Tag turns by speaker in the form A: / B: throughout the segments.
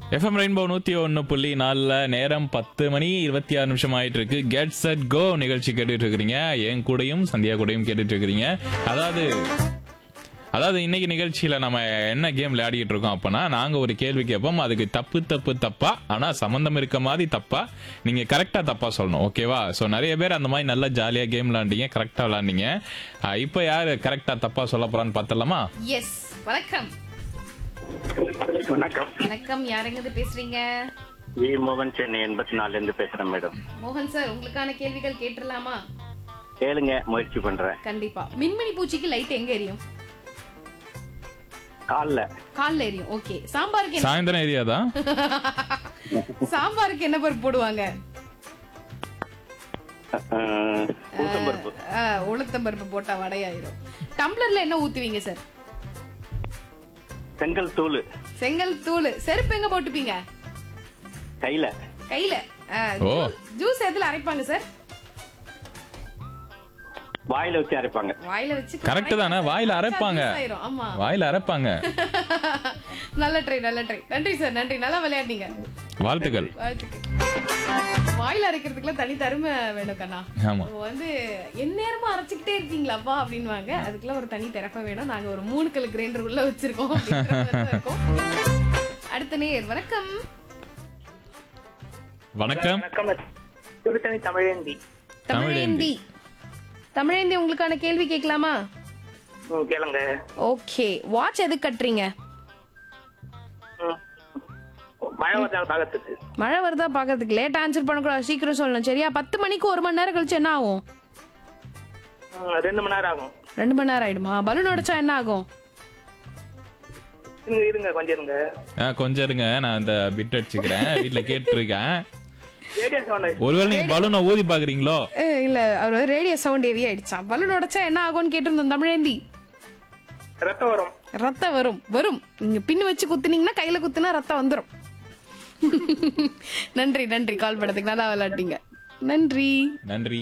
A: FM rainbow நூத்தி ஒன்னு புள்ளி நாலுல நேரம் பத்து மணி இருபத்தி ஆறு நிமிஷம் ஆயிட்டு இருக்கு கெட் செட் கோ நிகழ்ச்சி கேட்டுட்டு இருக்கிறீங்க என் கூடயும் சந்தியா கூடயும் கேட்டுட்டு இருக்கிறீங்க அதாவது அதாவது இன்னைக்கு நிகழ்ச்சியில நம்ம என்ன கேம் விளையாடிட்டு இருக்கோம் அப்பனா நாங்க ஒரு கேள்வி கேட்போம் அதுக்கு தப்பு தப்பு தப்பா ஆனா சம்பந்தம் இருக்க மாதிரி தப்பா நீங்க கரெக்டா தப்பா சொல்லணும் ஓகேவா சோ நிறைய பேர் அந்த மாதிரி நல்லா ஜாலியா கேம் விளையாண்டீங்க கரெக்டா விளையாண்டீங்க அஹ், இப்போ யாரு கரெக்டா தப்பா சொல்ல போறான்னு பார்த்தலாமா
B: எஸ் வணக்கம்
C: வணக்கம்
B: வணக்கம் யாரெங்கிருந்து பேசுறீங்க
C: வி மோகன் சென்னை எண்பத்தி நாலுல இருந்து பேசுறேன் மேடம்
B: மோகன் சார் உங்களுக்கான கேள்விகள் கேட்டுடலாமா
C: கேளுங்க முயற்சி பண்றேன்
B: கண்டிப்பா மின்மினி பூச்சிக்கு லைட் எங்க எரியும்
C: கால்ல
B: கால்ல எரியும் ஓகே சாம்பாருக்கு என்ன
A: சாயந்தரம் ஏரியாதான்
B: சாம்பாருக்கு என்ன பருப்பு போடுவாங்க
C: அஹ், உளுத்தம்பருப்பு
B: ஆ, உளுத்தம் பருப்பு போட்டா வடையாயிரும் டம்ளர்ல என்ன ஊத்துவீங்க சார்
C: செங்கல் தூள்
B: செங்கல் தூள் செருப்பு எங்க போட்டுப்பீங்க
C: கையில
B: கையில ஆ,
A: ஓ.
B: ஜூஸ் எதுல அரைப்பாங்க சார்
C: வாயில வச்சு அரைப்பாங்க
B: வாயில வச்சு
A: கரெக்ட் தானே வாயில அரைப்பாங்க
B: juice ஆயிரும். ஆமா
A: வாயில அரைப்பாங்க
B: நல்ல ட்ரை நல்ல ட்ரை நன்றி சார் நன்றி நல்லா விளையாடுனீங்க
A: வாழ்த்துக்கள்
B: வாழ்த்துக்கள். வாயில அரைக்கிறதுக்குலாம் தனி தருமை வேணும் கண்ணா
A: ஆமா
B: இப்போ வந்து எந்நேரமா அரைச்சுக்கிட்டே இருக்கீங்களாப்பா அப்படின்வாங்க அதுக்கெல்லாம் ஒரு தனி திறப்ப வேணும் நாங்க ஒரு மூணு கல் கிரைண்டர் உள்ள வச்சிருக்கோம் அப்படிங்கிற மாதிரி தான் இருக்கோம். அடுத்த நேர் வணக்கம்
A: வணக்கம்
D: வணக்கம் திருத்தணி தமிழேந்தி
B: தமிழேந்தி தமிழேந்தி உங்களுக்கான கேள்வி கேட்கலாமா
D: ம், கேளுங்க
B: ஓகே வாட்ச் எதுக்கு கட்டுறீங்க
D: ம். மழை வந்தால் பாகத்துக்கு
B: மழை வருதா பாக்கிறதுக்கு லேட் ஆன்சர் பண்ணக்கூடாது சீக்கிரம் சொல்லணும் சரியா பத்து மணிக்கு ஒரு மணி நேரம் கழிச்சு என்ன ஆகும்
D: ம், ரெண்டு மணி நேரம் ஆகும்
B: ரெண்டு மணி நேரம் ஆயிடுமா பலூன் உடைச்சா என்ன ஆகும்
D: இருங்க இருங்க கொஞ்சம் இருங்க
A: ஆ, கொஞ்சம் இருங்க நான் இந்த பிட் அடிச்சுக்கிறேன் வீட்டுல கேட்டிருக்கேன்
D: ரேடியோ சவுண்ட்
A: ஒருவேளை நீங்க பலூனை ஊதி பாக்குறீங்களோ
B: ஏ, இல்ல அவர் வந்து ரேடியோ சவுண்ட் ஹெவி ஆயிடுச்சா பலூன் உடைச்சா என்ன ஆகும்னு கேட்டிருந்தோம் தமிழேந்தி
D: ரத்தம் வரும்
B: ரத்தம் வரும் வரும் நீங்க பின் வச்சு குத்துனீங்கன்னா கையில குத்துனா ரத்தம் வந்துரும் நன்றி நன்றி கால் பண்ணதுக்கு நல்லா விளையாட்டீங்க நன்றி
A: நன்றி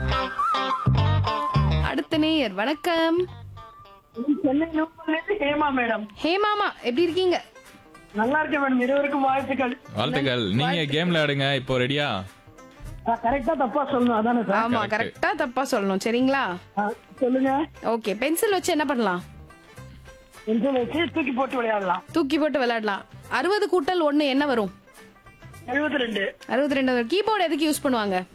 B: அடுத்த நேயர் வணக்கம்
E: சென்னை நூலிலிருந்து ஹேமா மேடம்
B: ஹே மாமா எப்படி இருக்கீங்க
E: நல்லா இருக்கேன் மேடம் இருவருக்கும் வாழ்த்துக்கள்
A: வாழ்த்துக்கள் நீங்க கேம் விளையாடுங்க இப்போ ரெடியா
E: நான் கரெக்டா தப்பா சொல்லணும் அதானே சார்
B: ஆமா கரெக்டா தப்பா சொல்லணும் சரிங்களா
E: ஆ, சொல்லுங்க
B: ஓகே பென்சில் வச்சு என்ன பண்ணலாம்
E: பென்சில் வச்சு தூக்கி போட்டு விளையாடலாம்
B: தூக்கி போட்டு விளையாடலாம் அறுபது கூட்டல் ஒண்ணு என்ன வரும்
E: எழுபத்தி ரெண்டு
B: அறுபத்தி ரெண்டு கீபோர்டு எதுக்கு யூஸ் பண்ணுவாங்க